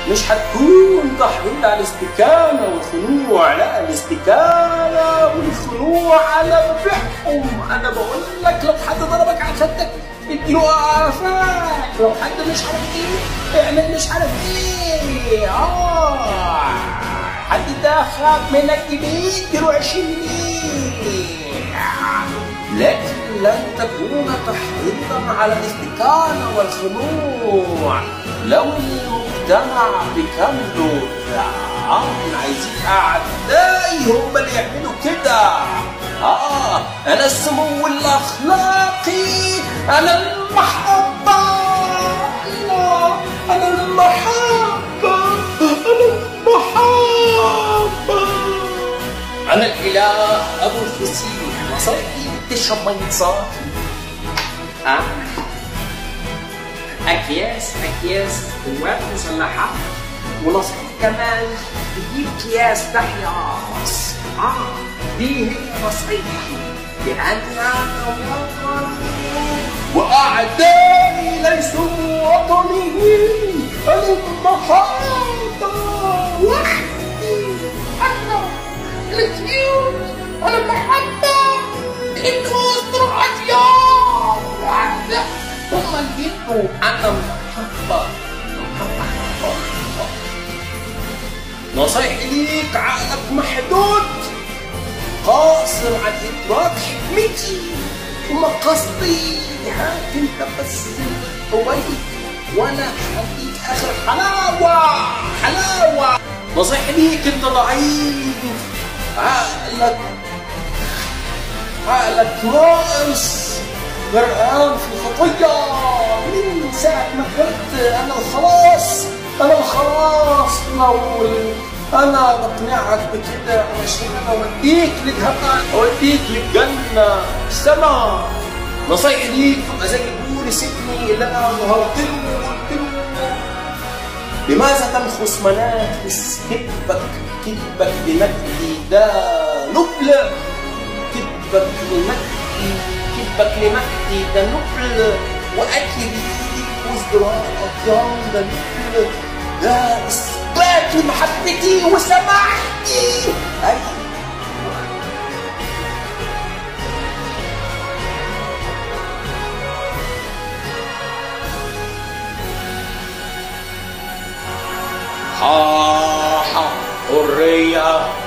مش هتكون تحريض على الاستكانة والخنوع لا الاستكانة والخنوع أنا ببيعهم أنا بقول لك لو حد ضربك على خدك اديله قفاك لو حد مش عارف ايه اعمل مش عارف ايه اه حد ده خاف منك جنيه اديله 20 جنيه لكن لن تكون تحريضا على الاستكانة والخنوع لو المجتمع بكامله اه عايزين اعدائي هم اللي يعملوا كده اه انا السمو الاخلاقي انا المحبة الله انا المحبة انا المحبة انا الاله ابو الفسيح وصلتي تشرب مية صافي اه اكياس اكياس قوات مسلحه ونصيحة كمان تجيب اكياس تحياس اه دي هي نصيحتي لان انا وطني واعدائي ليسوا وطنيين المحبه وحدي انا الكيوت انا المحبه انتوا استراتيجيات لا هم اللي جبتوا انا محبه نصيحتي ليك عقلك محدود قاصر عن ادراك حكمتي وما قصدي هات انت بس هوايتك وانا هديك اخر حلاوه حلاوه نصيحتي ليك انت ضعيف عقلك عقلك ناقص غرقان في الخطيه من ساعه ما كبرت انا الخلاص انا الخلاص لو انا بقنعك بكده علشان اوديك للجنه اوديك للجنه السما نصيحتي ليك تبقى زي بولس ابني اللي انا ظهرت له وقلت له لماذا تنخس منافس كذبك كذبك لمجدي ده نبل كذبك لمجدي كذبك لمجدي ده نبل واكلي وازدراء اطيان ده نبل ده اثبات لمحبتي وسماحتي ايوه ها ها حرية